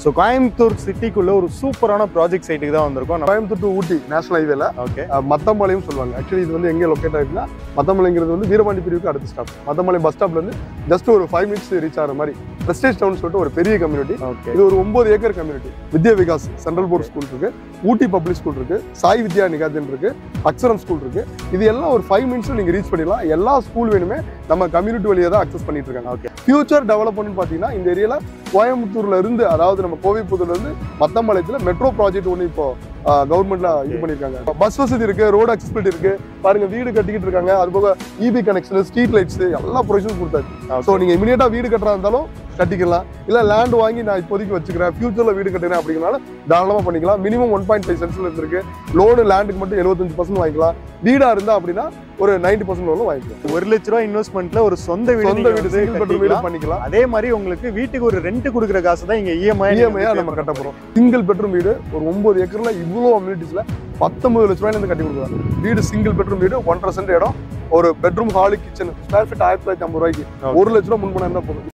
So Coimbatore சிட்டிக்குள்ள ஒரு சூப்பரான ப்ராஜெக்ட் சைட்டுக்கு தான் வந்திருக்கோம் நம்ம- கோயம்புத்தூர் டு ஊட்டி நேஷனல் ஹைவேல ஓகே மத்தம்பாளையம் சொல்லுவாங்க ஆக்சுவலி இது வந்து எங்கே லொக்கேட் ஆயிருக்குன்னா மத்தம்பாளையங்கிறது வந்து வீரபாண்டி பிரிவுக்கு அடுத்த ஸ்டாப் மத்தம்பாளையம் பஸ் ஸ்டாப்ல இருந்து ஜஸ்ட் ஒரு ஃபைவ் மினிட்ஸ் ரீச் ஆகிற மாதிரி பிரஸ்டேஜ் டவுன் சொல்லிட்டு ஒரு பெரிய கம்யூனிட்டி ஓகே இது ஒரு ஒன்பது acre community Vidya Vikas central board school இருக்கு ஊட்டி பப்ளிக் ஸ்கூல் இருக்கு சாய் வித்யா நிகாதன் இருக்கு அக்ஷரம் ஸ்கூல் இருக்கு இது எல்லாம் ஒரு ஃபைவ் மினிட்ஸ்ல நீங்க ரீச் பண்ணிடலாம் எல்லா ஸ்கூல் வேணுமே நம்ம கம்யூனிட்டி வழியா தான் அக்சஸ் பண்ணிட்டு இருக்காங்க ஓகே ஃபியூச்சர் டெவலப்மெண்ட் பார்த்தீங்கன்னா இந்த ஏரியால கோயம்புத்தூர்ல இருந்து அதாவது நம்ம கோவைப்புதூர்ல இருந்து மத்தம்பாளையத்துல மெட்ரோ ப்ராஜெக்ட் ஒன்று இப்போ கவர்மெண்ட்ல இது Okay. பண்ணிருக்காங்க பஸ் வசதி இருக்கு ரோடு அக்சசிபிலிட்டி இருக்கு பாருங்க வீடு கட்டிக்கிட்டு இருக்காங்க அது போக இபி கனெக்ஷன் ஸ்ட்ரீட் லைட்ஸ் எல்லா ப்ரொவிஷனும் கொடுத்தாச்சு ஸோ நீங்க இமீடியட்டா வீடு கட்டுறா இருந்தாலும் கட்டிக்கலாம் இல்ல லேண்ட் வாங்கி நான் இப்போதைக்கு வச்சுக்கிறேன் ஃபியூச்சர்ல வீடு கட்டுறேன் அப்படிங்கனால தாராளமா பண்ணிக்கலாம் மினிமம் ஒன் பாயிண்ட் ஃபைவ் சென்ஸ்ல இருக்கு லோனு லேண்டுக்கு மட்டும் எழுபத்தஞ்சு பர்சன்ட் வாங்கிக்கலாம் வீடா இருந்தா அப்படின்னா ஒரு நைன்டி பர்சன்ட் லோனும் வாங்கிக்கலாம் ஒரு லட்ச ரூபா இன்வெஸ்ட்மெண்ட்ல ஒரு சொந்த வீடு சொந்த நீங்க வீடு வந்து சிங்கிள் பெட்ரூம் வீடு கட்டிக்கலாம். பண்ணிக்கலாம் அதே மாதிரி உங்களுக்கு வீட்டுக்கு ஒரு ரெண்ட் கொடுக்குற காசு தான் இங்க இஎம்ஐ இஎம்ஐயா நம்ம கட்ட போறோம் சிங்கிள் பெட்ரூம் வீடு ஒரு ஒன்பது ஏக்கர்ல இவ்வளோ அம்யூனிட்டிஸ்ல பத்தொன்பது லட்ச ரூபாயில இருந்து கட்டி கொடுக்குறாங்க வீடு சிங்கிள் பெட்ரூம் வீடு ஒன்றரை சென்ட் இடம் ஒரு bedroom hall kitchen square feet ஆயிரத்தி தொள்ளாயிரத்தி ஐம்பது ரூபாய்க்கு ஒரு லட்ச ரூபா முன்பணம் இருந்தா போதும்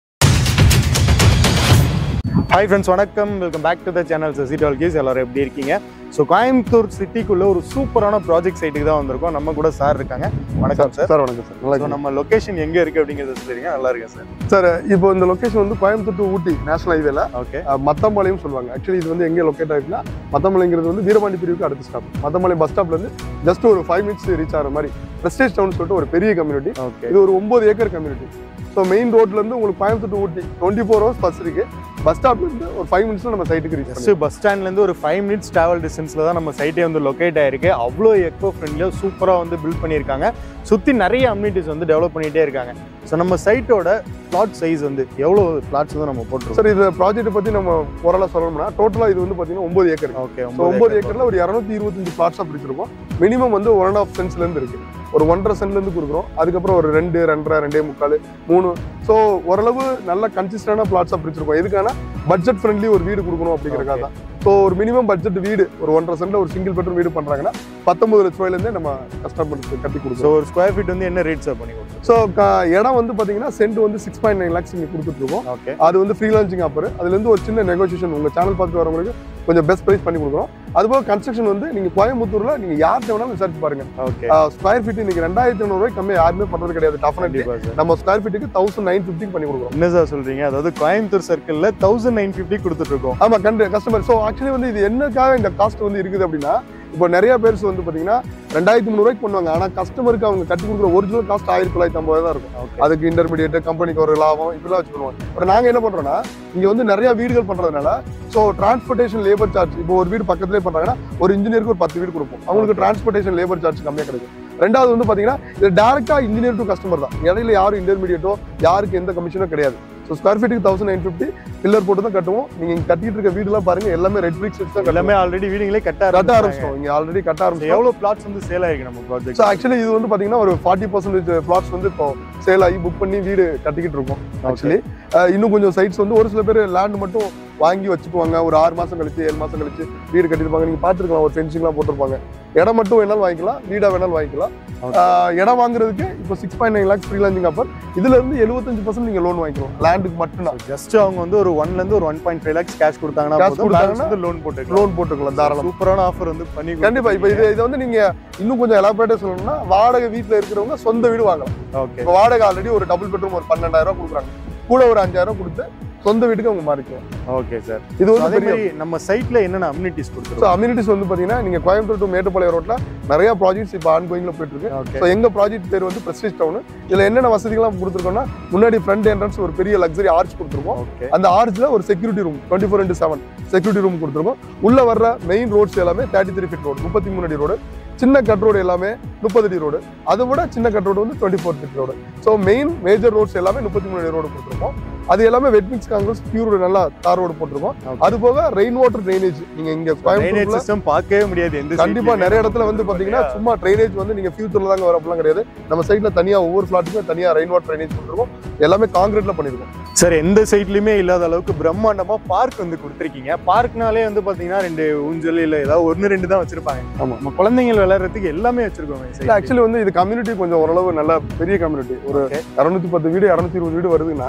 ஹாய் ஃப்ரெண்ட்ஸ் வணக்கம் welcome back to the channel Sasi talkies எல்லாரும் எப்படி இருக்கீங்க ஸோ கோயம்புத்தூர் சிட்டிக்குள்ள ஒரு சூப்பரான ப்ராஜெக்ட் சைட்டுக்கு தான் வந்திருக்கோம் நம்ம கூட சார் இருக்காங்க வணக்கம் சார் சார் வணக்கம் சார் நல்லா ஸோ இருக்கீங்க. நம்ம லொகேஷன் எங்க இருக்கு அப்படிங்கிறது தெரியுங்க நல்லா இருக்கேன் சார் சார் இப்போ இந்த லொகேஷன் வந்து கோயம்புத்தூர் டு ஊட்டி நேஷனல் ஹைவேல ஓகே மத்தம்பாளையம் சொல்லுவாங்க ஆக்சுவலி இது வந்து எங்கே லொக்கேட் ஆயிருக்குன்னா மத்தம்பாளையங்கிறது வந்து வீரபாண்டி பிரிவுக்கு அடுத்த ஸ்டாப் மத்தம்பாளையம் பஸ் ஸ்டாப்ல இருந்து ஜஸ்ட் ஒரு ஃபைவ் மினிட்ஸ் ரீச் ஆகிற மாதிரி பிரஸ்டேஜ் டவுன் சொல்லிட்டு ஒரு பெரிய கம்யூனிட்டி ஓகே இது ஒரு ஒன்பது ஏக்கர் கம்யூனிட்டி ஸோ மெயின் ரோட்ல இருந்து உங்களுக்கு Coimbatore to Ooty twenty four hours bus இருக்கு பஸ் ஸ்டாப்ல இருந்து ஒரு ஃபைவ் மினிட்ஸ்ல நம்ம சைட்டுக்கு ரீச் ஜஸ்ட் பஸ் ஸ்டாண்ட்லேருந்து ஒரு ஃபைவ் மினிட்ஸ் டிராவல் டிஸ்டன்ஸில் தான் நம்ம சைட்டே வந்து லொக்கேட் ஆயிருக்கு அவ்வளோ எக்கோ ஃப்ரெண்ட்லியாக சூப்பராக வந்து பில்ட் பண்ணியிருக்காங்க சுற்றி நிறைய அம்யூனிட்டிஸ் வந்து டெவலப் பண்ணிகிட்டே இருக்காங்க ஸோ நம்ம சைட்டோட பிளாட் சைஸ் வந்து எவ்வளோ பிளாட்ஸ் வந்து நம்ம போட்டிருக்கோம் சார் இந்த ப்ராஜெக்ட் பத்தி நம்ம ஓரளவு சொல்லணும்னா டோட்டலா இது வந்து பாத்தீங்கன்னா ஒன்பது ஏக்கர் ஓகே ஸோ ஒன்பது ஏக்கர்ல ஒரு இரநூத்தி இருபத்தஞ்சு பிளாட்ஸா பிரிச்சிருக்கோம் மினிமம் வந்து ஒன் அண்ட் ஆஃப் சென்ஸ்ல இருந்து இருக்கு ஒரு ஒன்றரை சென்ட்ல இருந்து கொடுக்குறோம் அதுக்கப்புறம் ஒரு ரெண்டு ரெண்டரை ரெண்டே முக்கால் மூணு ஸோ ஓரளவு நல்ல கன்சிஸ்டன்டான பிளாட்ஸா பிரிச்சிருக்கோம் எதுக்கான பட்ஜெட் ஃப்ரெண்ட்லி ஒரு வீடு கொடுக்கணும் அப்படிங்கறக்காக தான் ஸோ ஒரு மினிமம் பட்ஜெட் வீடு ஒரு ஒன்றரை சென்ட்ல ஒரு சிங்கிள் பெட்ரூம் வீடு பண்றாங்கன்னா பத்தொன்பது லட்ச ரூபாயில இருந்தே நம்ம கஸ்டமருக்கு கட்டி ஸோ கொடுக்குறோம் ஒரு ஸ்கொயர் ஃபீட் வந்து என்ன ரேட் சார் பண்ணி கொடுத்துருக்கோம் ஸோ இடம் வந்து பாத்தீங்கன்னா சென்ட் வந்து சிக்ஸ் பாயிண்ட் நைன் லேக்ஸ் இங்க கொடுத்துட்டு இருக்கோம் ஓகே அது வந்து ஃப்ரீ லான்ச்சிங் ஆஃபர் அதுல இருந்து ஒரு சின்ன நெகோசியேஷன் உங்க சேனல் பார்த்துட்டு வரவங்களுக்கு கொஞ்சம் பெஸ்ட் பிரைஸ் பண்ணி கொடுக்குறோம் அதுபோக கன்ஸ்ட்ரக்ஷன் வந்து நீங்க கோயம்புத்தூர்ல நீங்க யார்கிட்ட வேணாலும் விசாரிச்சு பாருங்க ஓகே ஸ்கொயர் ஃபீட் இன்னைக்கு ரெண்டாயிரத்தி ஐநூறு ரூபாய் கம்மி யாருமே பண்றது கிடையாது டெஃபினெட்லி கண்டிப்பா சார் நம்ம ஸ்கொயர் ஃபீட்டுக்கு தௌசண்ட் நைன் ஃபிஃப்டிக்கு பண்ணி கொடுக்குறோம் என்ன சார் சொல்றீங்க அதாவது கோயம்புத்தூர் சர்க்கிள்ல தௌசண்ட் நைன் ஃபிஃப்டி கொடுத்துட்டு இருக்கோம் ஆமா கண்டு கஸ்டமர் ஸோ ஆக்சுவலி வந்து இது என்னக்காக இந்த காஸ்ட் வந்து இருக்குது அப்படின்னா இப்போ நிறைய பேர்ஸ் வந்து பாத்தீங்கன்னா ரெண்டாயிரத்தி முந்நூறுவாய்க்கு பண்ணுவாங்க ஆனா கஸ்டமருக்கு அவங்க கட்டி கொடுக்குற ஒரிஜினல் காஸ்ட் ஆயிரத்தி தொள்ளாயிரத்தி ஐம்பது தான் இருக்கும் ஓகே அதுக்கு இன்டர்மீடியேட் கம்பெனிக்கு ஒரு லாபம் இப்படிலாம் வச்சு பண்ணுவாங்க இப்போ நாங்க என்ன பண்றோம்னா இங்க வந்து நிறைய வீடுகள் பண்றதுனால ஸோ டிரான்ஸ்போர்ட்டேஷன் லேபர் சார்ஜ் இப்போ ஒரு வீடு பக்கத்துலேயே பண்றாங்கன்னா ஒரு இன்ஜினியருக்கு ஒரு பத்து வீடு கொடுப்போம் அவங்களுக்கு டிரான்ஸ்போர்ட்டேஷன் லேபர் சார்ஜ் கம்மியாக கிடைக்கும் ரெண்டாவது வந்து பாத்தீங்கன்னா இது டேரக்டா இன்ஜினியர் டு கஸ்டமர் தான் இடையில யாரும் இன்டர்மீடியட்டோ யாருக்கு எந்த கமிஷனும் கிடையாது ஸோ ஸ்கொயர் ஃபீட்டுக்கு தௌசண்ட் நைன் ஃபிஃப்டி பில்லர் போட்டு தான் கட்டுவோம் நீங்க இங்க கட்டிட்டு இருக்க வீடுலாம் பாருங்க எல்லாமே ரெட் பிரிக்ஸ் வச்சு தான் கட்டலாம் எல்லாமே ஆல்ரெடி வீடுங்களே கட்ட கட்ட ஆரம்பிச்சிட்டாங்க ஆரம்பிச்சிட்டோம் இங்க ஆல்ரெடி கட்ட ஆரம்பிச்சோம் எவ்வளவு பிளாட்ஸ் வந்து சேல் ஆயிருக்கு நம்ம ஸோ ப்ராஜெக்ட் ஆக்சுவலி இது வந்து பாத்தீங்கன்னா ஒரு ஃபார்ட்டி பர்சன்டேஜ் பிளாட்ஸ் வந்து இப்போ சேல் ஆகி புக் பண்ணி வீடு கட்டிக்கிட்டு இருக்கோம் ஆக்சுவலி இன்னும் கொஞ்சம் சைட்ஸ் வந்து ஒரு சில பேர் லேண்ட் மட்டும் வாங்கி வச்சுக்குவாங்க ஒரு ஆறு மாசம் கழிச்சு ஏழு மாசம் கழிச்சு வீடு கட்டிருப்பாங்க நீங்க பாத்துருக்கலாம் ஒரு ஃபென்சிங்லாம் போட்டிருப்பாங்க இடம் மட்டும் வேணாலும் வாங்கிக்கலாம் வீடா வேணாலும் வாங்கிக்கலாம் Okay. ஆஹ் இடம் வாங்குறதுக்கு இப்போ six point nine lakhs free launching offer இதுல இருந்து எழுபத்தஞ்சு பர்சன்ட் நீங்க லோன் வாங்கிக்கலாம் லேண்டுக்கு மட்டும்தான் ஜஸ்ட் அவங்க வந்து ஒரு ஒன்ல இருந்து ஒரு one point five lakhs cash கொடுத்தாங்கன்னா Cash போதும் கொடுத்தாங்கன்னா balance வந்து லோன் போட்டுக்கலாம் லோன் போட்டுக்கலாம் தாராளம் சூப்பரான ஆஃபர் வந்து பண்ணி கண்டிப்பா இப்போ இது இதை வந்து நீங்க இன்னும் கொஞ்சம் எலாபரேட்டா சொல்லணும்னா வாடகை வீட்ல இருக்கிறவங்க சொந்த வீடு வாங்கலாம் ஓகே இப்போ வாடகை ஆல்ரெடி ஒரு டபுள் பெட்ரூம் ஒரு பன்னெண்டாயிரம் ரூபாய் கொடுக்குறாங்க கூட ஒரு அஞ்சாயிரம் கொடுத்து சொந்த வீட்டுக்கு அவங்க மாறிக்கலாம் ஓகே சார் இது வந்து அதே பெரிய மாதிரி நம்ம சைட்ல என்னென்ன அம்யூனிட்டிஸ் ஸோ கொடுத்துருக்கோம் அம்யூனிட்டிஸ் வந்து பாத்தீங்கன்னா நீங்க கோயம்புத்தூர் டு மேட்டுப்பாளையம் ரோட்ல நிறைய ப்ராஜெக்ட்ஸ் இப்போ ஆன்கோயிங்ல போயிட்டு இருக்கு ஓகே ஸோ எங்க ப்ராஜெக்ட் பேர் வந்து பிரஸ்டீஜ் டவுன் இதுல என்னென்ன வசதிகள்லாம் கொடுத்துருக்கோம்னா முன்னாடி ஃப்ரண்ட் என்ட்ரன்ஸ் ஒரு பெரிய லக்ஸரி ஆர்ச் கொடுத்துருக்கோம் ஓகே அந்த ஆர்ச்ல ஒரு security room twenty four into seven security room கொடுத்துருக்கோம் உள்ள வர்ற மெயின் ரோட்ஸ் எல்லாமே தேர்ட்டி த்ரீ ஃபீட் ரோடு முப்பத்தி மூணு அடி ரோடு சின்ன கட் ரோடு எல்லாமே முப்பது அடி ரோடு அதை விட சின்ன கட் ரோடு வந்து twenty four feet road so main major roads எல்லாமே முப்பத்தி மூணு அடி ரோடு கொடுத்துருக்கோம் அது எல்லாமே வெட்மிக்ஸ் காங்கிரஸ் பியூர் நல்லா தார் ரோடு போட்டிருக்கோம் Okay. அது போக ரெயின் வாட்டர் ட்ரைனேஜ் நீங்க இங்க ட்ரைனேஜ் கோயம்புத்தூர்ல சிஸ்டம் பார்க்கவே முடியாது எந்த கண்டிப்பா நிறைய இடத்துல வந்து பாத்தீங்கன்னா சும்மா ட்ரைனேஜ் வந்து நீங்க ஃபியூச்சர்ல தாங்க வர அப்படிலாம் கிடையாது நம்ம சைட்ல தனியா ஒவ்வொரு ஃபிளாட்டுமே தனியா ரெயின் வாட்டர் ட்ரைனேஜ் கொடுத்துருக்கோம் எல்லாமே காங்கிரீட்ல பண்ணிருக்கோம் சார் எந்த சைட்லயுமே இல்லாத அளவுக்கு பிரம்மாண்டமா பார்க் வந்து கொடுத்துருக்கீங்க பார்க்னாலே வந்து பாத்தீங்கன்னா ரெண்டு ஊஞ்சல் இல்ல ஏதாவது ஒன்னு ரெண்டு தான் வச்சிருப்பாங்க ஆமா. நம்ம குழந்தைகள் விளையாடுறதுக்கு எல்லாமே வச்சிருக்கோம் இல்ல ஆக்சுவலி வந்து இது கம்யூனிட்டி கொஞ்சம் ஓரளவு நல்ல பெரிய கம்யூனிட்டி ஒரு இரநூத்தி பத்து வீடு இரநூத்தி இருபது வீடு வருதுன்னா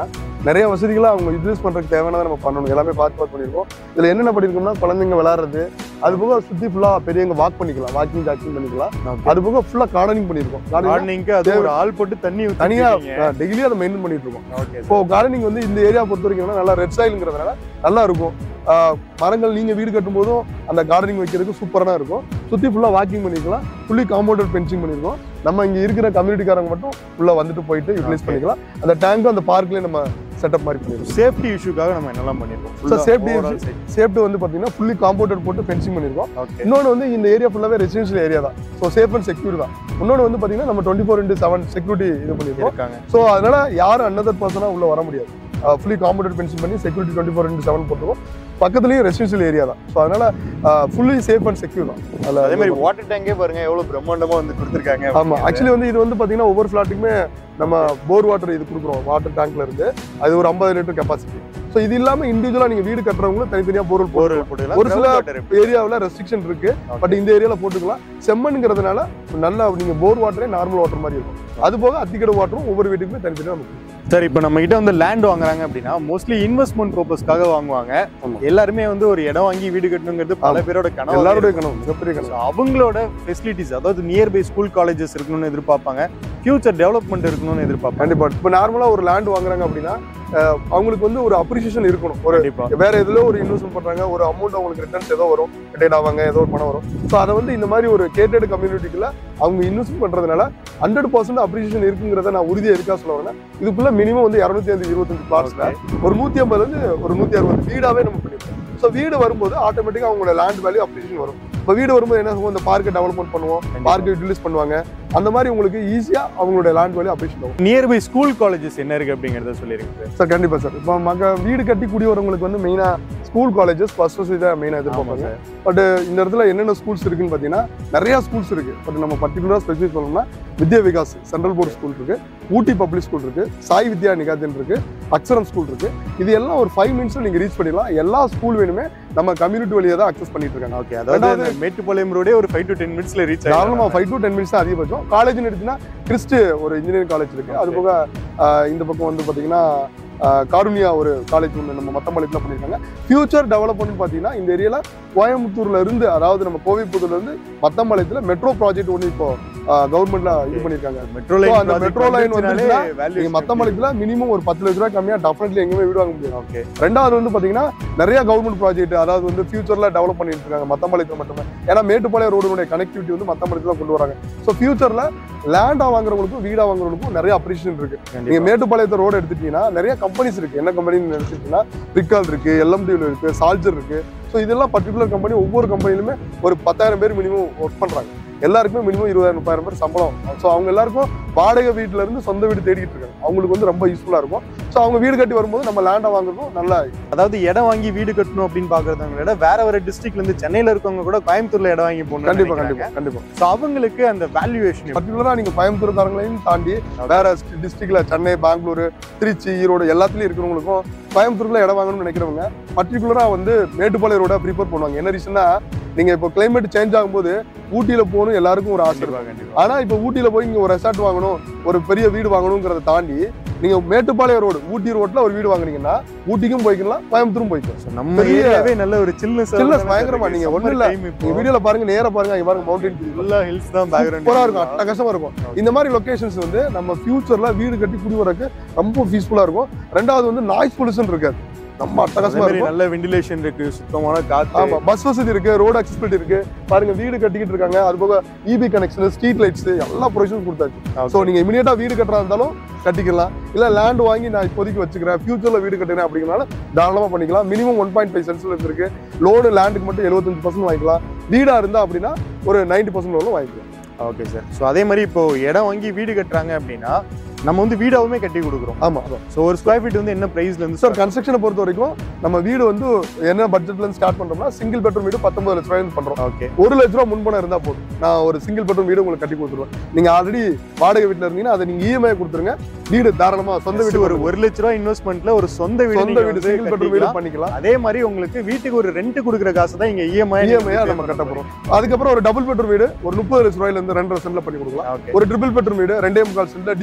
நிறைய வசதிகளை அவங்க யூஸ் பண்றதுக்கு தேவையானதை நம்ம பண்ணணும் எல்லாமே பார்த்து பார்த்து பண்ணியிருக்கோம் இதுல என்னென்ன பண்ணியிருக்கோம்னா குழந்தைங்க விளையாடுறது அது போக சுத்தி ஃபுல்லா பெரியவங்க வாக் பண்ணிக்கலாம் வாக்கிங் ஜாக்கிங் பண்ணிக்கலாம் அது போக ஃபுல்லா கார்டனிங் பண்ணியிருக்கோம் கார்டனிங் கார்டனிங்க்கு அது ஒரு ஆள் போட்டு தண்ணி தனியா ஊத்திருக்கீங்க. டெய்லி அதை மெயின்டைன் பண்ணிட்டு இருக்கோம் ஓகே இப்போ கார்டனிங் வந்து இந்த ஏரியா பொறுத்த வரைக்கும் என்னன்னா நல்லா ரெட் சாயில்ங்கிறதுனால நல்லா இருக்கும் ஆஹ் மரங்கள் நீங்க வீடு கட்டும் போதும் அந்த கார்டனிங் வைக்கிறதுக்கு சூப்பராக இருக்கும் சுத்தி ஃபுல்லா வாக்கிங் பண்ணிக்கலாம் ஃபுல்லி காம்பவுண்டட் பென்சிங் பண்ணிருக்கோம் நம்ம இங்க இருக்கிற கம்யூனிட்டிக்காரங்க மட்டும் ஃபுல்லா வந்துட்டு போயிட்டு யூட்டிலைஸ் Okay. பண்ணிக்கலாம் அந்த டேங்க்கும் அந்த பார்க்லயே நம்ம செட்டப் மாதிரி பண்ணிருக்கோம் சேஃப்டி இஷ்யூக்காக நம்ம என்னெல்லாம் பண்ணிருக்கோம் So, safety சேஃப்டி வந்து பாத்தீங்கன்னா ஃபுல்லி காம்பவுண்டட் போட்டு ஃபென்சிங் பண்ணிருக்கோம் ஓகே இன்னொன்று வந்து இந்த ஏரியா ஃபுல்லாவே ரெசிடென்ஷியல் ஏரியா தான் ஸோ சேஃப் அண்ட் செக்யூர் தான் இன்னொன்று வந்து பாத்தீங்கன்னா நம்ம twenty four into seven security இது பண்ணிருக்கோம் இருக்காங்க ஸோ அதனால யாரும் அன்னதர் பர்சனா உள்ள வர முடியாது ஃபுல்லி காம்பவுண்டட் ஃபென்சிங் பண்ணி security twenty four into seven போட்டுருக்கோம் பக்கத்துலயும் ரெசிடென்ஷியல் ஏரியா தான் ஸோ அதனால ஃபுல்லி சேஃப் அண்ட் செக்யூர் தான் அதுல அதே மாதிரி வாட்டர் டேங்கே பாருங்க எவ்வளவு பிரம்மாண்டமா வந்து கொடுத்துருக்காங்க ஆமா ஆக்சுவலி வந்து இது வந்து பாத்தீங்கன்னா ஒவ்வொரு ஃபிளாட்டுக்குமே நம்ம போர் வாட்டர் இது கொடுக்குறோம் வாட்டர் டேங்க்ல இருந்து அது ஒரு ஐம்பது லிட்டர் கெப்பாசிட்டி ஸோ இது இல்லாம இண்டிவிஜுவலா நீங்க வீடு கட்டுறவங்களும் தனித்தனியா போர் ஒரு போட்டுக்கலாம் ஒரு சில water எப்படி? ஏரியாவில் ரெஸ்ட்ரிக்ஷன் இருக்கு பட் இந்த ஏரியால போட்டுக்கலாம் செம்மண்ங்கிறதுனால நல்லா நீங்க போர் வாட்டரே நார்மல் வாட்டர் மாதிரி இருக்கும் அது போக அத்திக்கடை வாட்டரும் ஒவ்வொரு வீட்டுக்குமே தனித்தனியா நமக்கு கொடுக்கும். சரி இப்போ நம்ம கிட்ட வந்து லேண்ட் வாங்குறாங்க அப்படின்னா மோஸ்ட்லி இன்வெஸ்ட்மெண்ட் பர்பஸ்க்காக வாங்குவாங்க ஆமா. எல்லாருமே வந்து ஒரு இடம் வாங்கி வீடு கட்டணுங்கிறது பல ஆமா. பேரோட கனவு எல்லாருடைய கனவு மிகப்பெரிய கனவு So, அவங்களோட ஃபெசிலிட்டிஸ் அதாவது நியர்பை ஸ்கூல் காலேஜஸ் இருக்கணும்னு எதிர்பார்ப்பாங்க ஃபியூச்சர் டெவலப்மெண்ட் இருக்கணும்னு எதிர்பார்ப்பாங்க கண்டிப்பா இப்போ நார்மலா ஒரு லேண்ட் வாங்குறாங்க அப்படின்னா அஹ், அவங்களுக்கு வந்து ஒரு அப்ரிசியேஷன் இருக்கணும் ஒரு கண்டிப்பா வேற எதுல ஒரு இன்வெஸ்ட்மெண்ட் பண்றாங்க ஒரு அமௌண்ட் அவங்களுக்கு ரிட்டர்ன்ஸ் ஏதோ வரும் ரிட்டையர்ட் ஆவாங்க ஏதோ ஒரு பணம் வரும் ஸோ அதை வந்து இந்த மாதிரி ஒரு கேட்டட் கம்யூனிட்டிக்குள்ள அவங்க இன்வெஸ்ட் பண்றதுனால ஹண்ட்ரட் பர்சன்ட் அப்ரிசியேஷன் இருக்குங்கிறத நான் உறுதியா இருக்கா சொல்ல வரேன் இதுக்குள்ள மினிமம் வந்து இரநூத்தி ஐந்து இருபத்தஞ்சு பிளாட்ஸ்ல ஒரு நூத்தி ஐம்பதுல இருந்து ஒரு நூத்தி அறுபது வீடாவே நம்ம பண்ணிருக்கோம் ஸோ வீடு வரும்போது ஆட்டோமேட்டிக்கா அவங்களோட லேண்ட் வேல்யூ அப்ரிசியேஷன் வரும் இப்போ வீடு வரும்போது என்ன செய்வோம் இந்த பார்க்கை டெவலப்மெண்ட் பண்ணுவோம் பார்க்கை யூட்டிலைஸ் பண்ணுவாங்க அந்த மாதிரி உங்களுக்கு ஈஸியா அவங்களோட லேண்ட் வேல்யூ அப்ரிசியேஷன் ஆகும் நியர்பை ஸ்கூல் காலேஜஸ் என்ன இருக்கு அப்படிங்கறத சொல்லிருங்க சார் சார் கண்டிப்பா சார் இப்போ மக வீடு கட்டி குடி வரவங்களுக்கு வந்து மெயினா ஸ்கூல் காலேஜஸ் ஃபர்ஸ்ட் வசதி தான் மெயினாக எதிர்பார்ப்பாங்க பட் இந்த இடத்துல என்னென்ன ஸ்கூல்ஸ் இருக்குன்னு பார்த்தீங்கன்னா நிறைய ஸ்கூல்ஸ் இருக்கு பட் நம்ம பர்டிகுலராக ஸ்பெசிஃபை சொல்லணும்னா Vidya Vikas central board school இருக்கு ஊட்டி பப்ளிக் ஸ்கூல் இருக்கு சாய் வித்யா நிகாதன் இருக்கு அக்ஷரம் ஸ்கூல் இருக்கு இது எல்லாம் ஒரு ஃபைவ் மினிட்ஸ்ல நீங்க ரீச் பண்ணிடலாம் எல்லா ஸ்கூல் வேணுமே நம்ம கம்யூனிட்டி வழியா தான் அக்சஸ் பண்ணிட்டு இருக்காங்க ஓகே அதாவது ரெண்டாவது- இந்த மேட்டுப்பாளையம் ரோடே ஒரு ஃபைவ் டு டென் மினிட்ஸ்ல ரீச் தாராளமா ஃபைவ் டு டென் மினிட்ஸ் தான் அதிகபட்சம் காலேஜ்னு எடுத்தீங்கன்னா கிறிஸ்ட் ஒரு இன்ஜினியரிங் காலேஜ் இருக்கு அது போக ஆஹ், இந்த பக்கம் வந்து பாத்தீங்கன்னா ஆஹ், காருண்யா ஒரு காலேஜ் ஒன்று நம்ம மத்தம்பாளையத்தில் பண்ணியிருக்காங்க ஃபியூச்சர் டெவலப்மெண்ட் பார்த்தீங்கன்னா இந்த ஏரியால கோயம்புத்தூர்ல இருந்து அதாவது நம்ம கோவில்புத்தூர்ல இருந்து மத்தம்பாளையத்துல மெட்ரோ ப்ராஜெக்ட் ஒன்று இப்போ கவர்மெண்ட்ல இது பண்ணியிருக்காங்க மெட்ரோ So, லைன் அந்த metro line வந்துச்சுன்னா, நீங்க மத்தம்பாளையத்துல மினிமம் ஒரு பத்து லட்ச ரூபாய் கம்மியா டெஃபினெட்லி எங்கேயுமே வீடு வாங்க முடியாது ஓகே ரெண்டாவது வந்து பாத்தீங்கன்னா நிறைய கவர்மெண்ட் ப்ராஜெக்ட் அதாவது வந்து ஃபியூச்சர்ல டெவலப் பண்ணிட்டு இருக்காங்க மத்தம்பாளையத்துல மட்டுமே ஏன்னா மேட்டுப்பாளையம் ரோடுடைய கனெக்டிவிட்டி வந்து மத்தம்பாளையத்துல கொண்டு வராங்க ஸோ ஃபியூச்சர்ல லேண்டா வாங்குறவங்களுக்கும் வீடா வாங்குறவங்களுக்கும் நிறைய அப்ரிஷியேஷன் இருக்கு நீங்க மேட்டுப்பாளையத்தை ரோடு எடுத்துட்டீங்கன்னா நிறைய கம்பெனிஸ் இருக்கு என்ன கம்பெனின்னு எடுத்துட்டீங்கன்னா பிரிக்கால் இருக்கு எல்எம்டியில் இருக்கு சால்ஜர் இருக்கு ஸோ இதெல்லாம் பர்டிகுலர் கம்பெனி ஒவ்வொரு கம்பெனிலுமே ஒரு பத்தாயிரம் பேர் மினிமம் ஒர்க் பண்றாங்க எல்லாருக்குமே மினிமம் இருபதாயிரம் முப்பதாயிரம் பேர் சம்பளம் ஸோ அவங்க எல்லாருக்கும் வாடகை வீட்டுல இருந்து சொந்த வீடு தேடிட்டு இருக்காங்க அவங்களுக்கு வந்து ரொம்ப யூஸ்ஃபுல்லா இருக்கும் ஸோ அவங்க வீடு கட்டி வரும்போது நம்ம லேண்டை வாங்குறதும் நல்லா அதாவது இடம் வாங்கி வீடு கட்டணும் அப்படின்னு பாக்குறவங்க விட வேற வேற டிஸ்ட்ரிக்ட்ல இருந்து சென்னையில இருக்கவங்க கூட கோயம்புத்தூர்ல இடம் வாங்கி போகணும் கண்டிப்பா கண்டிப்பா கண்டிப்பா சோ அவங்களுக்கு அந்த வேல்யூவேஷன் பர்டிகுலரா நீங்க கோயம்புத்தூர்காரங்களையும் தாண்டி வேற டிஸ்ட்ரிக்ட்ல சென்னை பெங்களூரு திருச்சி ஈரோடு எல்லாத்துலயும் இருக்கிறவங்களுக்கும் கோயம்புத்தூர்ல இடம் வாங்கணும்னு நினைக்கிறவங்க பர்டிகுலரா வந்து மேட்டுப்பாளைய ரோட ப்ரிப்பேர் பண்ணுவாங்க என்ன ரீசன்னா நீங்க இப்போ கிளைமேட் சேஞ்ச் ஆகும்போது ஊட்டியில போகணும் எல்லாருக்கும் ஒரு ஆசை இருக்கும் கண்டிப்பா கண்டிப்பா ஆனா இப்போ ஊட்டியில போய் இங்க ஒரு ரெசார்ட் வாங்கணும் ஒரு பெரிய வீடு வாங்கணுங்கிறத தாண்டி நீங்க மேட்டுப்பாளையம் ரோடு ஊட்டி ரோட்ல ஒரு வீடு வாங்குனீங்கன்னா ஊட்டிக்கும் போய்க்கலாம் கோயம்புத்தூரும் போய்க்கலாம் So, நம்ம பெரிய- ஏரியாவே நல்ல ஒரு சில்னு Chillness பயங்கரமா, நீங்க ஒண்ணும் இல்ல. நீங்க வீடியோல பாருங்க நேரா பாருங்க இங்க பாருங்க மவுண்டன் ஃபுல்லா ஹில்ஸ் தான் பேக்ரவுண்ட் சூப்பரா இருக்கும் அட்டகாசமா இருக்கும் இந்த மாதிரி லொகேஷன்ஸ் வந்து நம்ம ஃபியூச்சர்ல வீடு கட்டி குடி வரக்கு ரொம்ப பீஸ்ஃபுல்லா இருக்கும் ரெண்டாவது வந்து நாய்ஸ் பொல்யூஷன் இருக்காது நம்ம அட்டகாசமா இருக்கும் நல்ல வெண்டிலேஷன் இருக்கு சுத்தமான காத்து ஆமா பஸ் வசதி இருக்கு ரோடு அக்சசிபிலிட்டி இருக்கு பாருங்க வீடு கட்டிக்கிட்டு இருக்காங்க அது போக இபி கனெக்ஷன் ஸ்ட்ரீட் லைட்ஸ் எல்லா ப்ரொவிஷனும் கொடுத்தாச்சு ஸோ நீங்க இமீடியட்டா வீடு கட்டுறா இருந்தாலும் கட்டிக்கலாம் இல்ல லேண்ட் வாங்கி நான் இப்போதைக்கு வச்சுக்கிறேன் ஃபியூச்சர்ல வீடு கட்டுறேன் அப்படிங்கறனால தாராளமா பண்ணிக்கலாம் minimum one point five cents இருக்கு லோனு லேண்டுக்கு மட்டும் எழுபத்தஞ்சு பர்சன்ட் வாங்கிக்கலாம் வீடா இருந்தா அப்படின்னா ஒரு நைன்டி பர்சன்ட் லோனும் வாங்கிக்கலாம் ஓகே சார் ஸோ அதே மாதிரி இப்போ இடம் வாங்கி வீடு கட்டுறாங்க அப்படின்னா நம்ம வந்து வீடாவுமே கட்டி கொடுக்குறோம் ஆமா ஸோ ஒரு ஸ்கொயர் ஃபீட் வந்து என்ன பிரைஸ்ல இருந்து சார் கன்ஸ்ட்ரக்ஷனை பொறுத்த வரைக்கும் நம்ம வீடு வந்து என்ன பட்ஜெட்ல இருந்து ஸ்டார்ட் பண்றோம்னா சிங்கிள் பெட்ரூம் வீடு பத்தொன்பது லட்ச ரூபாய் பண்றோம் ஓகே ஒரு லட்ச ரூபா முன்பணம் இருந்தா போதும் நான் ஒரு சிங்கிள் பெட்ரூம் வீடு உங்களுக்கு கட்டி கொடுத்துருவேன் நீங்க ஆல்ரெடி வாடகை வீட்டுல இருந்தீங்கன்னா அதை நீங்க இஎம்ஐ கொடுத்துருங்க வீடு தாராளமா சொந்த வீடு ஒரு ஒரு லட்ச ரூபா இன்வெஸ்ட்மெண்ட்ல ஒரு சொந்த வீடு சொந்த நீங்க வீடு வந்து சிங்கிள் பெட்ரூம் வீடு கட்டிக்கலாம். பண்ணிக்கலாம் அதே மாதிரி உங்களுக்கு வீட்டுக்கு ஒரு ரெண்ட் கொடுக்குற காசு தான் இங்க இஎம்ஐ இஎம்ஐயா நம்ம கட்ட போறோம் அதுக்கப்புறம் ஒரு டபுள் பெட்ரூம் வீடு ஒரு முப்பது லட்ச ரூபாயில இருந்து ரெண்டரை சென்ட்ல பண்ணி கொடுக்கலாம் ஓகே ஒரு ட்ரிபிள் பெட்ரூம் வீடு ரெண்டே முக்கால் சென்ட்ல டியூப்ளெக்ஸ் வீடு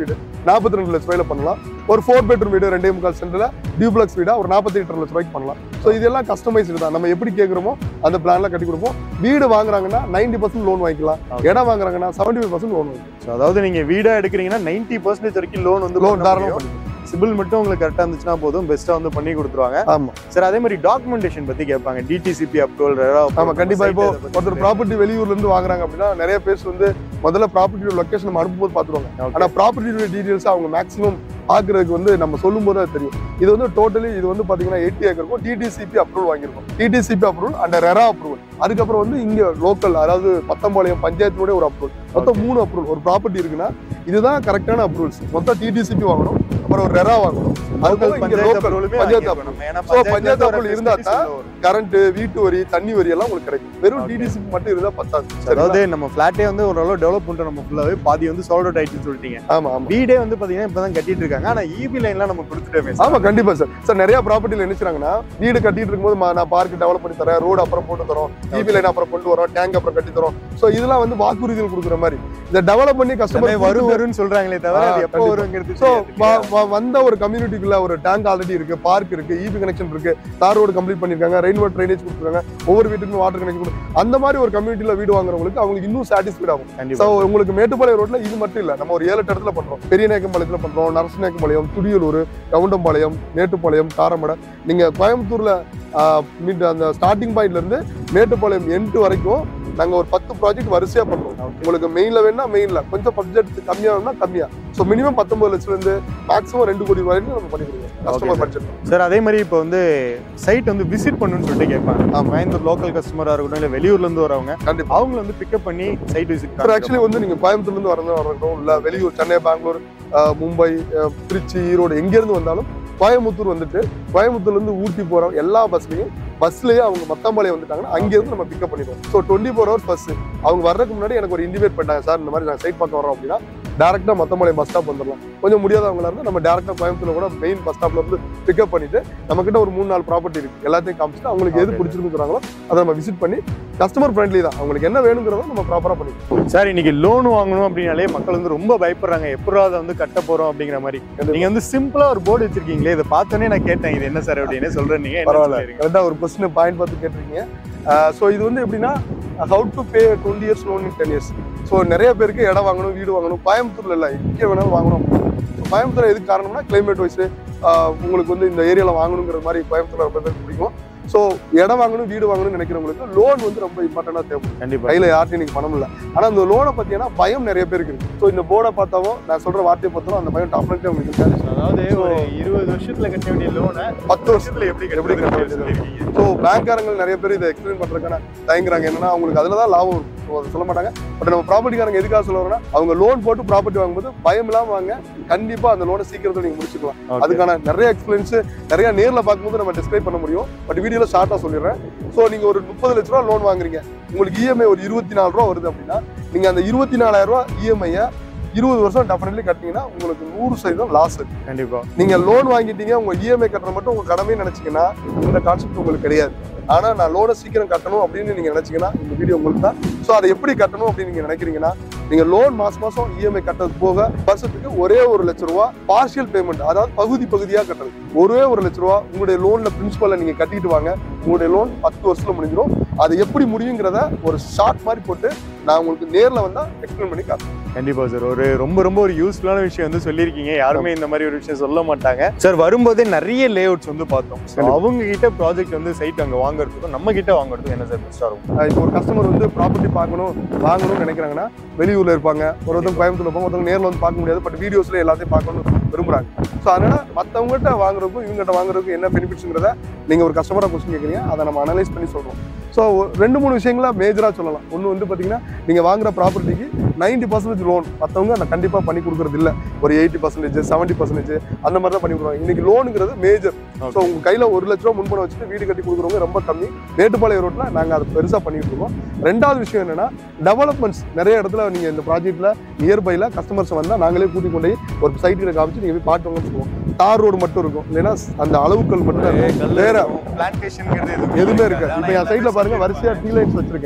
வீடு நாற்பத்தி ரெண்டு லட்ச ரூபாயில பண்ணலாம் ஒரு ஃபோர் பெட்ரூம் வீடு ரெண்டே முக்கால் சென்டர்ல டியூப்ளக்ஸ் வீடா ஒரு நாற்பத்தி எட்டு லட்ச ரூபாய்க்கு பண்ணலாம் ஸோ இதெல்லாம் கஸ்டமைஸ்டு தான் நம்ம எப்படி கேட்குறோமோ அந்த பிளான்ல கட்டி கொடுப்போம் வீடு வாங்குறாங்கன்னா நைன்டி பர்சன்ட் லோன் வாங்கிக்கலாம் Okay. இடம் வாங்குறாங்கன்னா செவன்டி ஃபைவ் பர்சன்ட் லோன் வாங்கிக்கலாம் So, அதாவது நீங்க வீடா எடுக்கிறீங்கன்னா நைன்டி பர்சன்டேஜ் வரைக்கும் லோன் வந்து லோன் தாராளமாக பண்ணிக்கலாம் சிபில் மட்டும் உங்களுக்கு கரெக்டா இருந்துச்சுன்னா போதும் பெஸ்ட்டா வந்து பண்ணி கொடுத்துருவாங்க ஆமா சார் அதே மாதிரி டாக்குமெண்டேஷன் பத்தி கேட்பாங்க டிடிசிபி அப்ரூவல் ரெரா ஆமா கண்டிப்பா இப்போ ஒருத்தர் ப்ராப்பர்ட்டி வெளியூர்ல இருந்து வாங்குறாங்க அப்படின்னா நிறைய பேர் வந்து முதல்ல ப்ராப்பர்ட்டியோட லொகேஷன் நம்ம அனுப்பும்போது பாத்துருவாங்க ஆனா ப்ராப்பர்ட்டியோட டீடைல்ஸ் அவங்க மேக்ஸிமம் பாக்குறதுக்கு வந்து நம்ம சொல்லும் போது அது தெரியும் இது வந்து டோட்டலி இது வந்து பாத்தீங்கன்னா எயிட்டி ஏக்கருக்கும் டிடிசிபி அப்ரூவல் வாங்கியிருக்கோம் DTCP approval and RERA approval அதுக்கப்புறம் வந்து இங்க லோக்கல் அதாவது பத்தம்பாளையம் பஞ்சாயத்தினுடைய ஒரு அப்ரூவல் மொத்தம் மூணு அப்ரூவல் ஒரு ப்ராப்பர்ட்டி இருக்குன்னா இதுதான் கரெக்டான அப்ரூவல்ஸ் மொத்தம் டிடிசிபி வாங்கணும் அப்புறம் ஒரு ரெரா வாங்கணும் அது போக இங்க local panchayat approval. So, panchayat approval இருந்தா தான் கரண்ட் வீட்டு வரி தண்ணி வரி எல்லாம் உங்களுக்கு கிடைக்கும் வெறும் Okay. டிடிசிபி மட்டும் இருந்தா பத்தாது சரிங்களா? அதாவது நம்ம ஃபிளாட்டே வந்து ஓரளவு டெவலப் பண்ணிட்டோம் நம்ம ஃபுல்லாவே பாதி வந்து சோல்ட் அவுட் ஆயிடுச்சுன்னு சொல்லிட்டீங்க ஆமா ஆமா வீடே வந்து பாத்தீங்கன்னா இப்பதான் கட்டிட்டு இருக்காங்க ஆனா இபி லைன்லாம் நம்ம கொடுத்துட்டோமே ஆமா கண்டிப்பா சார் சார் நிறைய ப்ராப்பர்ட்டில நினைச்சாங்கன்னா வீடு கட்டிட்டு இருக்கும்போது ம- நான் பார்க் டெவலப் பண்ணி தரேன் ரோடு அப்புறம் போட்டு தரோம் இபி லைன் அப்புறம் கொண்டு வரோம் டேங்க் அப்புறம் கட்டி தரோம் சோ இதெல்லாம் வந்து வாக்குறுதிகள் கொடுக்குற மாதிரி இதை டெவலப் பண்ணி எல்லாமே கஸ்டமர் வரும் வரும்னு சொல்றாங்களே தவிர அது ஆ, எப்போ கண்டிப்பா. வருங்கிறது சோ தெரியாது இல்லையா? வந்த ஒரு கம்யூனிட்டிக்குள்ள ஒரு டேங்க் ஆல்ரெடி இருக்கு பார்க் இருக்கு இபி கனெக்ஷன் இருக்கு தார் ரோடு கம்ப்ளீட் பண்ணிருக்காங்க ரெயின் வாட்டர் ட்ரைனேஜ் கொடுத்துருக்காங்க ஒவ்வொரு வீட்டுக்கும் வாட்டர் கனெக்ஷன் கொடு அந்த மாதிரி ஒரு கம்யூனிட்டில வீடு வாங்குறவங்களுக்கு அவங்களுக்கு இன்னும் சாட்டிஸ்ஃபைட் ஆகும் கண்டிப்பா ஸோ உங்களுக்கு மேட்டுப்பாளையம் ரோட்ல இது மட்டும் இல்ல நம்ம ஒரு ஏழு எட்டு இடத்துல பண்றோம் பெரிய நாயக்கம்பாளையத்துல பண்றோம் நரசநாயக்கம்பாளையம் துடியலூர் கவுண்டம்பாளையம் மேட்டுப்பாளையம் காரமடை நீங்க கோயம்புத்தூர்ல ஆஹ், மீன் அந்த ஸ்டார்டிங் பாயிண்ட்ல இருந்து மேட்டுப்பாளையம் எண்டு வரைக்கும் நாங்க ஒரு பத்து ப்ராஜெக்ட் வரிசையா பண்றோம் Okay. உங்களுக்கு மெயின்ல வேணா மெயின்ல கொஞ்சம் பட்ஜெட் கம்மியா வேணா கம்மியா ஸோ மினிமம் பத்தொன்பது லட்சத்துல இருந்து மேக்ஸிமம் ரெண்டு கோடி வரைக்கும் நம்ம பண்ணி கொடுக்குறோம் Okay, customer sir. Budget sir அதே மாதிரி இப்போ வந்து சைட் வந்து விசிட் பண்ணுன்னு சொல்லிட்டு கேட்பாங்க ஆமா. கோயம்புத்தூர் லோக்கல் கஸ்டமரா இருக்கட்டும் இல்ல வெளியூர்ல இருந்து வரவங்க கண்டிப்பா அவங்க வந்து பிக்கப் பண்ணி சைட் விசிட் சார் ஆக்சுவலி வந்து நீங்க கோயம்புத்தூர்ல இருந்து வரணும் வரணும் இல்ல வெளியூர் சென்னை பெங்களூர் ஆஹ், மும்பை ஆஹ், திருச்சி ஈரோடு எங்க இருந்து வந்தாலும் கோயம்புத்தூர் வந்துட்டு கோயம்புத்தூர்ல இருந்து ஊட்டி போறோம் எல்லா பஸ்லயும் பஸ்லயே அவங்க மத்தம்பாளையம் வந்துட்டாங்கன்னா அங்க இருந்து நம்ம பிக்கப் பண்ணிடுவோம் so twenty four hours bus அவங்க வர்றதுக்கு முன்னாடி எனக்கு ஒரு இண்டிமேட் பண்ணாங்க சார் இந்த மாதிரி நான் சைட் பார்க்க வரோம் அப்படின்னா டேரக்டா மத்தம்பாளையம் பஸ் ஸ்டாப் வந்துடலாம் கொஞ்சம் முடியாதவங்களா இருந்தா நம்ம டேரக்டா கோயம்புத்தூர்ல கூட மெயின் பஸ் ஸ்டாப்ல இருந்து பிக்கப் பண்ணிட்டு நம்ம கிட்ட ஒரு மூணு நாலு ப்ராப்பர்ட்டி இருக்கு எல்லாத்தையும் காமிச்சிட்டு அவங்களுக்கு எது Okay. பிடிச்சிருக்குறாங்களோ அதை நம்ம விசிட் பண்ணி கஸ்டமர் ஃப்ரெண்ட்லி தான் அவங்களுக்கு என்ன வேணுங்கிறத நம்ம ப்ராப்பரா பண்ணி சார் இன்னைக்கு லோன் வாங்கணும் அப்படின்னாலே மக்கள் வந்து ரொம்ப பயப்படுறாங்க எப்படா அதை வந்து கட்ட போறோம் அப்படிங்கிற மாதிரி நீங்க வந்து சிம்பிளா ஒரு போர்டு வச்சிருக்கீங்களே இதை பார்த்தோன்னே நான் கேட்டேன் இது என்ன சார் அப்படின்னு சொல்றேன் நீங்க என்ன பரவாயில்ல சொல்லிருக்கீங்க? கரெக்டாக ஒரு கொஸ்டின் பாயிண்ட் பார்த்து கேட்டிருக்கீங்க ஸோ இது வந்து எப்படின்னா how to pay twenty years loan in ten years so நிறைய பேருக்கு இடம் வாங்கணும் வீடு வாங்கணும் கோயம்புத்தூர்ல இல்லை எங்கே வேணாலும் வாங்கணும் ஸோ கோயம்புத்தூர் எதுக்கு காரணம்னா கிளைமேட் வைஸ் உங்களுக்கு வந்து இந்த ஏரியாவில் வாங்கணுங்கிற மாதிரி கோயம்புத்தூர்ல ரொம்ப பேருக்கு பிடிக்கும் ஸோ இடம் வாங்கணும் வீடு வாங்கணும்னு நினைக்கிறவங்களுக்கு லோன் வந்து ரொம்ப இம்பார்ட்டண்டாக தேவைப்படும் கண்டிப்பா கையில யார்ட்டும் இன்னைக்கு பணம் இல்லை ஆனா அந்த லோனை பத்தியான பயம் நிறைய பேருக்கு இருக்கு ஸோ இந்த போர்டை பார்த்தாவும் நான் சொல்ற வார்த்தையை பார்த்தாலும் அந்த பயம் டாப் உங்களுக்கு இருக்காது அதாவது ஒரு இருபது வருஷத்துல கட்ட வேண்டிய லோனை பத்து வருஷம் வருஷத்துல எப்படி எப்படி எப்படி கட்ட கட்ட சொல்லிருக்கீங்க ஸோ பேங்க்காரங்க நிறைய பேர் இதை எக்ஸ்பிளைன் பண்றதுக்கான தயங்குறாங்க என்னன்னா அவங்களுக்கு அதுல தான் லாபம் இருக்கும் So, அதை சொல்ல மாட்டாங்க பட் நம்ம ப்ராப்பர்ட்டிக்காரங்க எதுக்காக சொல்ல வரோம்னா அவங்க லோன் போட்டு ப்ராப்பர்ட்டி வாங்கும்போது பயம் இல்லாம வாங்க கண்டிப்பா அந்த லோனை சீக்கிரத்துல நீங்க முடிச்சுக்கலாம் Okay. அதுக்கான நிறைய எக்ஸ்பிளைன்ஸ் நிறைய நேர்ல பார்க்கும்போது நம்ம டிஸ்கிரைப் பண்ண முடியும் பட் வீடியோல ஷார்ட்டா சொல்லிடுறேன் ஸோ நீங்க ஒரு முப்பது லட்ச ரூபா லோன் வாங்குறீங்க உங்களுக்கு இஎம்ஐ ஒரு இருபத்தி நாலு ரூபா வருது அப்படின்னா நீங்க அந்த இருபத்தி நாலாயிரம் ரூபா இஎம்ஐயை இருபது வருஷம் டெஃபினெட்லி கட்டினீங்கன்னா உங்களுக்கு நூறு சதவீதம் லாஸ் இருக்கு கண்டிப்பா நீங்க லோன் வாங்கிட்டீங்க உங்க இஎம்ஐ கட்டுறது மட்டும் உங்க கடமை நினைச்சீங்கன்னா இந்த கான்செப்ட் உங்களுக்கு கிடையாது ஆனா நான் லோனை சீக்கிரம் கட்டணும் அப்படின்னு நீங்க நினைச்சீங்கன்னா இந்த வீடியோ உங்களுக்கு தான் ஸோ அதை எப்படி கட்டணும் அப்படின்னு நீங்க நினைக்கிறீங்கன்னா நீங்க லோன் மாசம் மாசம் இஎம்ஐ கட்டுறது போக வருஷத்துக்கு ஒரே ஒரு லட்ச ரூபா பார்ஷியல் பேமெண்ட் அதாவது பகுதி பகுதியா கட்டுறது ஒரே ஒரு லட்ச ரூபா உங்களுடைய லோன்ல பிரின்சிபல்ல நீங்க கட்டிட்டு வாங்க உங்களுடைய லோன் பத்து வருஷத்துல முடிஞ்சிடும் அது எப்படி முடியுங்கிறத ஒரு ஷார்ட் மாதிரி போட்டு நான் உங்களுக்கு நேர்ல வந்தா எக்ஸ்பிளைன் பண்ணி காட்டுறேன் கண்டிப்பா சார் ஒரு ரொம்ப ரொம்ப ஒரு யூஸ்ஃபுல்லான விஷயம் வந்து சொல்லியிருக்கீங்க யாருமே இந்த மாதிரி ஒரு விஷயம் சொல்ல மாட்டாங்க சார் வரும்போதே நிறைய லேஅவுட்ஸ் வந்து பார்த்தோம் So, கண்டிப்பா. அவங்க கிட்ட ப்ராஜெக்ட் வந்து சைட் அங்க வாங்குறதுக்கும் நம்ம கிட்ட வாங்குறதுக்கும் என்ன சார் பெஸ்டா இருக்கும் ஆஹ் இப்போ ஒரு கஸ்டமர் வந்து ப்ராப்பர்ட்டி பார்க்கணும் வாங்கணும்னு நினைக்கிறாங்கன்னா வெளியூர்ல இருப்பாங்க ஒரு ஒருத்தவங்க கோயம்புத்தூர்ல இருப்பாங்க ஒருத்தவங்க நேர்ல வந்து பார்க்க முடியாது பட் வீடியோஸ்ல எல்லாத்தையும் பார்க்கணும் விரும்புறாங்க ஸோ அதனால மற்றவங்ககிட்ட வாங்குறதுக்கும் இவங்ககிட்ட வாங்குறதுக்கும் என்ன பெனிஃபிட்ஸுங்கிறத நீங்க ஒரு கஸ்டமரா கொஸ்டின் கேட்குறீங்க அதை நம்ம அனலைஸ் பண்ணி சொல்றோம் ஸோ ரெண்டு மூணு விஷயங்கள மேஜராக சொல்லலாம் ஒன்று வந்து பார்த்தீங்கன்னா நீங்கள் வாங்குற ப்ராப்பர்ட்டிக்கு நைன்டி பர்சன்டேஜ் லோன் மற்றவங்க நான் கண்டிப்பாக பண்ணி கொடுக்குறது இல்லை ஒரு எயிட்டி பர்சன்டேஜ் செவன்ட்டி பர்சன்டேஜ் அந்த மாதிரி தான் பண்ணி கொடுக்குறாங்க இன்னைக்கு லோனுங்கிறது மேஜர் ஸோ உங்க கையில ஒரு லட்ச ரூபா முன்பணம் வச்சுட்டு வீடு கட்டி கொடுக்குறவங்க ரொம்ப கம்மி மேட்டுப்பாளையம் ரோட்ல நாங்க அதை பெருசா பண்ணிட்டு இருக்கோம் ரெண்டாவது விஷயம் என்னன்னா டெவலப்மெண்ட்ஸ் நிறைய இடத்துல நீங்க இந்த ப்ராஜெக்ட்ல நியர்பைல கஸ்டமர்ஸ் வந்தா நாங்களே கூட்டி கொண்டு போய் ஒரு சைட் கிட்ட காமிச்சு நீங்க போய் பாட்டுவாங்கன்னு சொல்லுவோம் தார் ரோடு மட்டும் இருக்கும் இல்லைன்னா அந்த அளவுகள் மட்டும் தான் இருக்கும். வேற பிளான்டேஷன் எதுவுமே இருக்காது இப்போ என் சைட்ல பாருங்க வரிசையா டீ லைன்ஸ் வச்சிருக்கேன்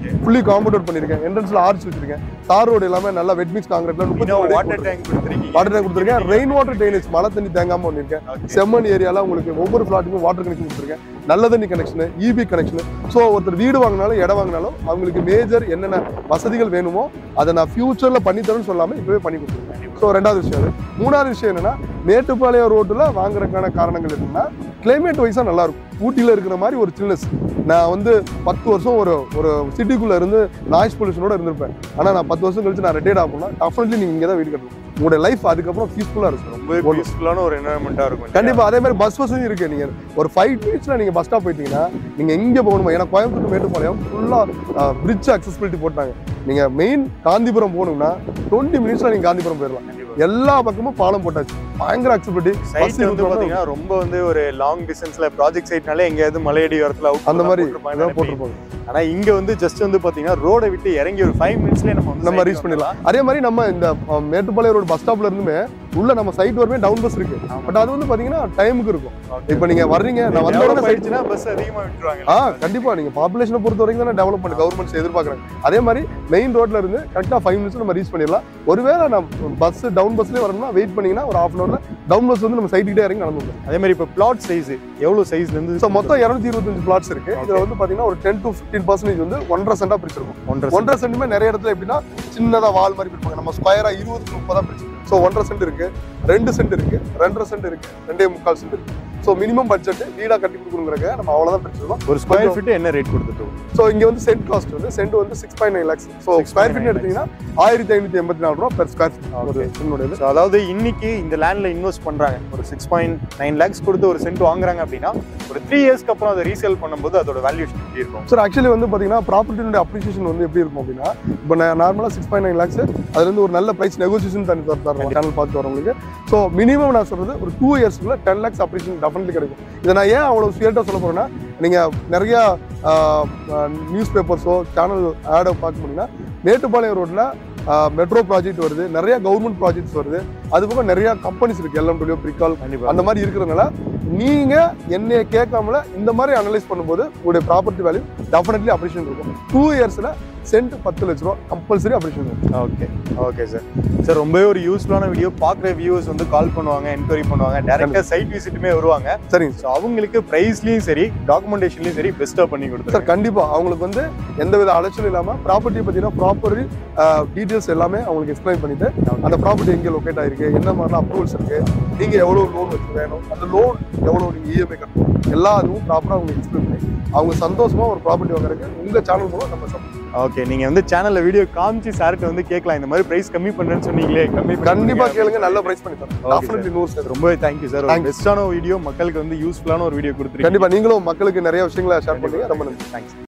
ஓகே ஃபுல்லி காம்பவுண்ட் பண்ணியிருக்கேன் என்ட்ரன்ஸ்ல ஆர்ச் வச்சிருக்கேன் தார் ரோடு எல்லாமே நல்லா வெட் மிக்ஸ் காங்கிரீட்ல இன்னும் வாட்டர் டேங்க் கொடுத்துருக்கீங்க வாட்டர் டேங்க் கொடுத்துருக்கேன் ரெயின் வாட்டர் ட்ரைனேஜ் மழை தண்ணி தேங்காம பண்ணியிருக்கேன் Okay. செம்மண் ஏரியால உங்களுக்கு ஒவ்வொரு ஃபிளாட்டுக்கும் வாட்டர் கனெக்ஷன் கொடுத்துருக்கேன் நல்ல தண்ணி கனெக்ஷன் இபி கனெக்ஷன் ஸோ ஒருத்தர் வீடு வாங்கினாலும் இடம் வாங்கினாலும் அவங்களுக்கு மேஜர் என்னென்ன வசதிகள் வேணுமோ அதை நான் ஃபியூச்சர்ல பண்ணி தரேன்னு சொல்லாம இப்பவே பண்ணி கொடுத்துருக்கேன் ஸோ ரெண்டாவது விஷயம் அது மூணாவது விஷயம் என்னன்னா மேட்டுப்பாளையம் ரோட்டில் வாங்குறதுக்கான காரணங்கள் என்னன்னா கிளைமேட் வைஸாக நல்லா இருக்கும் ஊட்டியில் இருக்கிற மாதிரி ஒரு சில்னஸ் நான் வந்து பத்து வருஷம் ஒரு ஒரு சிட்டிக்குள்ள இருந்து நாய்ஸ் பொல்யூஷனோட இருந்திருப்பேன் ஆனால் நான் பத்து வருஷம் கழிச்சு நான் ரிட்டையர்ட் ஆகணும்னா டெஃபினெட்லி நீங்கள் இங்கே தான் வீடு கட்டணும் உங்களோட லைஃப் அதுக்கப்புறம் பீஸ்ஃபுல்லாக இருக்கும் ரொம்ப பீஸ்ஃபுல்லான ஒரு என்வரன்மெண்டா இருக்கும் கண்டிப்பா அதே மாதிரி பஸ் வசதி இருக்கு நீங்க ஒரு ஃபைவ் மினிட்ஸ்ல நீங்க பஸ் ஸ்டாப் போயிட்டீங்கன்னா நீங்க எங்க போகணுமோ ஏன்னா கோயம்புத்தூர் மேட்டுப்பாளையம் ஃபுல்லா பிரிட்ஜ் அக்சசிபிலிட்டி போட்டாங்க நீங்க மெயின் காந்திபுரம் போகணும்னா டுவெண்ட்டி மினிட்ஸ்ல நீங்க காந்திபுரம் போயிடலாம் கண்டிப்பா எல்லா பக்கமும் பாலம் போட்டாச்சு பயங்கர அக்சபிலிட்டி சைட் வந்து பாத்தீங்கன்னா ரொம்ப வந்து ஒரு லாங் டிஸ்டன்ஸ்ல ப்ராஜெக்ட் சைட்னாலே எங்கேயாவது மலையடி ஓரத்துல out அந்த மாதிரி போட்டிருப்பாங்க இதான் தானே போட்டிருப்பாங்க ஆனா இங்க வந்து ஜஸ்ட் வந்து பாத்தீங்கன்னா ரோட விட்டு இறங்கி ஒரு ஃபைவ் மினிட்ஸ்லயே நம்ம வந்து நம்ம site ரீச் பண்ணிடலாம் அதே மாதிரி நம்ம இந்த அஹ், மேட்டுப்பாளையம் ரோடு பஸ் ஸ்டாப்ல இருந்துமே உள்ள நம்ம சைட் வரமே டவுன் பஸ் இருக்கு ஆமா. பட் அது வந்து பாத்தீங்கன்னா டைமுக்கு இருக்கும் Okay. இப்போ நீங்க வர்றீங்க நான் வந்த உடனே Develop site- ஆயிடுச்சுன்னா பஸ் அதிகமா விட்டுருவாங்க ஆ கண்டிப்பா நீங்க பாப்புலேஷனை பொறுத்த வரைக்கும் தானே டெவலப் பண்ணி கவர்மெண்ட்ஸ் எதிர்பார்க்குறாங்க அதே மாதிரி மெயின் ரோட்ல இருந்து கரெக்டா ஃபைவ் மினிட்ஸ் நம்ம ரீச் பண்ணிடலாம் ஒருவேளை நம்ம பஸ் டவுன் பஸ்லேயே வரணும்னா வெயிட் பண்ணீங்கன்னா ஒரு ஹாஃப் அன் ஹவர்ல டவுன் பஸ் வந்து நம்ம சைட்டுக்கிட்டே இறங்கி நடந்து வந்துடும் அதே மாதிரி இப்ப பிளாட் சைஸ் எவ்வளவு சைஸ்ல இருந்து ஸோ மொத்தம் இரநூத்தி இருபத்தஞ்சு பிளாட்ஸ் இருக்கு இதுல வந்து பாத்தீங்கன்னா ஒரு டென் டு ஃபிஃப்டீன் பர்சன்டேஜ் வந்து ஒன்றரை சென்டா பிரிச்சிருக்கும் ஒன்றரை ஒன்றரை சென்ட்டுமே நிறைய இடத்துல எப்படின்னா சின்னதா வால் மாதிரி பிரிப்பாங்க நம்ம ஸ்கொயரா இருபதுக்கு முப்பதா பிரிச்சு ஸோ ஒன்றரை சென்ட் இருக்கு ரெண்டு சென்ட் இருக்கு ரெண்டரை சென்ட் இருக்கு ரெண்டே முக்கால் சென்ட் இருக்கு ஸோ மினிமம் பட்ஜெட் வீடா கட்டி கொடுக்குறங்க நம்ம அவ்வளவுதான் பிரிச்சிருக்கோம் ஒரு ஸ்கொயர் ஃபீட் என்ன ரேட் கொடுத்துட்டு ஸோ இங்க வந்து சென்ட் காஸ்ட் வந்து சென்ட் வந்து six point nine lakhs so 6.9 square feet எடுத்தீங்கன்னா ஆயிரத்தி ஐநூத்தி எண்பத்தி நாலு ரூபா பெர் ஸ்கொயர் ஃபீட் ஒரு Okay. சென்னோட இது ஸோ அதாவது இன்னைக்கு இந்த லேண்ட்ல இன்வெஸ்ட் பண்றாங்க ஒரு சிக்ஸ் பாயிண்ட் நைன் லேக்ஸ் கொடுத்து ஒரு சென்ட் வாங்குறாங்க அப்படின்னா ஒரு த்ரீ இயர்ஸ்க்கு அப்புறம் அதை ரீசேல் பண்ணும்போது அதோட வேல்யூஷன் எப்படி இருக்கும் சார் ஆக்சுவலி வந்து பாத்தீங்கன்னா ப்ராப்பர்ட்டியோட அப்ரிசியேஷன் வந்து எப்படி இருக்கும் அப்படின்னா இப்போ நான் நார்மலாக சிக்ஸ் பாயிண்ட் நைன் லேக்ஸ் அதுல இருந்து ஒரு நல்ல பிரைஸ் நெகோசியேஷன் தண்ணி தர தரோம் சேனல் பார்த்து வரவங்களுக்கு ஸோ மினிமம் நான் சொல்றது ஒரு டூ இயர்ஸ்க்குள்ள டென் லேக்ஸ் அப்ரிசியேஷன் டெஃபினெட்லி கிடைக்கும் இதை நான் ஏன் அவ்வளோ ஸ்வியர்ட்டாக சொல்ல போறேன்னா நீங்க நிறைய நியூஸ் பேப்பர்ஸோ சேனல் ஆடோ பார்க்க முடியும்னா மேட்டுப்பாளையம் ரோட்ல மெட்ரோ ப்ராஜெக்ட் வருது நிறைய கவர்மெண்ட் ப்ராஜெக்ட்ஸ் வருது அது போக நிறைய கம்பெனிஸ் இருக்கு எல்லாம் டொலியோ பிரிகால் கண்டிப்பா அந்த மாதிரி இருக்கிறதுனால நீங்க என்னைய கேட்காமல இந்த மாதிரி அனலைஸ் பண்ணும்போது உங்களுடைய ப்ராப்பர்ட்டி வேல்யூ டெஃபினெட்லி அப்ரிஷியேட் இருக்கும் டூ இயர்ஸ்ல சென்ட் பத்து லட்ச ரூபா கம்பல்சரி அப்ரிஷியேட் இருக்கும் ஓகே ஓகே சார் சார் ரொம்பவே ஒரு யூஸ்ஃபுல்லான வீடியோ பார்க்குற வியூவர்ஸ் வந்து கால் பண்ணுவாங்க என்கொயரி பண்ணுவாங்க டேரெக்டாக சைட் விசிட்டுமே வருவாங்க சரிங்க ஸோ அவங்களுக்கு ப்ரைஸ்லையும் சரி டாக்குமெண்டேஷன்லையும் சரி பெஸ்ட்டாக பண்ணி சார் கொடுத்துருங்க கண்டிப்பா அவங்களுக்கு வந்து எந்தவித அலைச்சலும் இல்லாம ப்ராப்பர்ட்டி பத்தினா ப்ராப்பர் டீடைல்ஸ் எல்லாமே அவங்களுக்கு எக்ஸ்பிளைன் பண்ணிட்டு அந்த ப்ராப்பர்ட்டி எங்க லொகேட் ஆயிருக்கு என்ன மாதிரிலாம் அப்ரூவல்ஸ் இருக்கு நீங்க எவ்வளவு லோன் வச்சு வேணும் அந்த லோன் எவ்வளவு நீங்க இஎம்ஐ கட்டணும் எல்லா இதுவும் ப்ராப்பரா அவங்களுக்கு எக்ஸ்பிளைன் பண்ணி அவங்க சந்தோஷமா ஒரு ப்ராப்பர்ட்டி வாங்குறதுக்கு உங்க சேனல் மூலம் நம்ம support ஓகே நீங்கள் வந்து சேனலில் வீடியோ காமிச்சு சார்கிட்ட வந்து கேட்கலாம் இந்த மாதிரி ப்ரைஸ் கம்மி பண்ணுறேன்னு சொன்னீங்களே கம்மி பண்ணி கண்டிப்பா கொடுங்க. கேளுங்க நல்ல பிரைஸ் பண்ணி தரோம் Okay, டெஃபினெட்லி நூறு சதவீதம். ரொம்பவே தேங்க்யூ சார் Thank you. பெஸ்ட்டான வீடியோ மக்களுக்கு வந்து யூஸ்ஃபுல்லான ஒரு வீடியோ கொடுத்துருக்கீங்க கண்டிப்பா நீங்களும் மக்களுக்கு நிறைய விஷயங்களை ஷேர் பண்ணுங்க ரொம்ப நன்றி தேங்க்ஸ்